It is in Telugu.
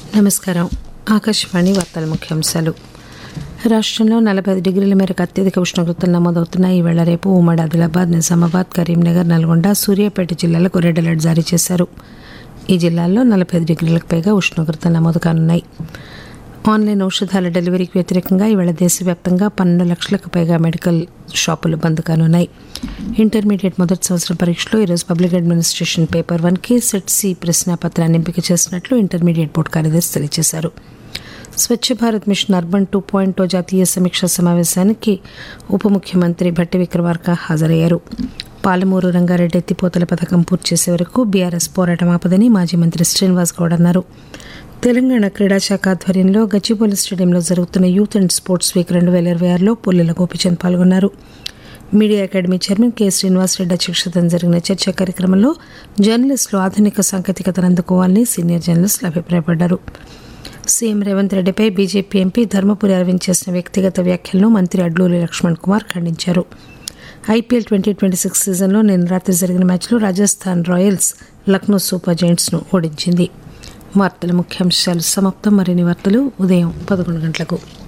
నమస్కారం ఆకాశవాణి వార్తల ముఖ్యాంశాలు రాష్ట్రంలో నలభై ఐదు డిగ్రీల మేరకు అత్యధిక ఉష్ణోగ్రతలు నమోదవుతున్నాయి ఈవేళ రేపు ఉమ్మడి ఆదిలాబాద్ నిజామాబాద్ కరీంనగర్ నల్గొండ సూర్యాపేట జిల్లాలకు రెడ్ అలర్ట్ జారీ చేశారు ఈ జిల్లాల్లో నలభై ఐదు డిగ్రీలకు పైగా ఉష్ణోగ్రతలు నమోదు కానున్నాయి ఆన్లైన్ ఔషధాల డెలివరీకి వ్యతిరేకంగా ఈవేళ దేశవ్యాప్తంగా పన్నెండు లక్షలకు పైగా మెడికల్ షాపులు బంద్ కానున్నాయి ఇంటర్మీడియట్ మొదటి సంవత్సరం పరీక్షలో ఈరోజు పబ్లిక్ అడ్మినిస్ట్రేషన్ పేపర్ వన్కి సెట్ సి ప్రశ్నాపత్రాన్ని ఎంపిక చేసినట్లు ఇంటర్మీడియట్ బోర్డు కార్యదర్శి తెలియజేశారు Swachh Bharat mission urban two point జాతీయ సమీక్షా సమావేశానికి ఉప ముఖ్యమంత్రి భట్టి విక్రమార్క హాజరయ్యారు పాలమూరు రంగారెడ్డి ఎత్తిపోతల పథకం పూర్తి చేసే వరకు బీఆర్ఎస్ పోరాటం ఆపదని మాజీ మంత్రి శ్రీనివాస్ గౌడ్ అన్నారు తెలంగాణ క్రీడా శాఖ ఆధ్వర్యంలో గచ్చిబౌలి స్టేడియంలో జరుగుతున్న యూత్ అండ్ స్పోర్ట్స్ వీక్ రెండు వేల ఇరవై ఆరులో పుల్లెల గోపిచంద్ పాల్గొన్నారు media academy chairman K Srinivasa Reddy అధ్యక్షతన జరిగిన చర్చా కార్యక్రమంలో జర్నలిస్టులు ఆధునిక సాంకేతికతను అందుకోవాలని సీనియర్ జర్నలిస్టులు అభిప్రాయపడ్డారు సీఎం రేవంత్ రెడ్డిపై బీజేపీ ఎంపీ ధర్మపురి అరవింద్ చేసిన వ్యక్తిగత వ్యాఖ్యలను మంత్రి అడ్లూరి లక్ష్మణ్ కుమార్ ఖండించారు ఐపీఎల్ ట్వంటీ ట్వంటీ సిక్స్ సీజన్లో నిన్న రాత్రి జరిగిన మ్యాచ్లో రాజస్థాన్ రాయల్స్ లక్నో సూపర్ జైంట్స్ను ఓడించింది వార్తల ముఖ్యాంశాలు సమాప్తం మరిన్ని వార్తలు ఉదయం పదకొండు గంటలకు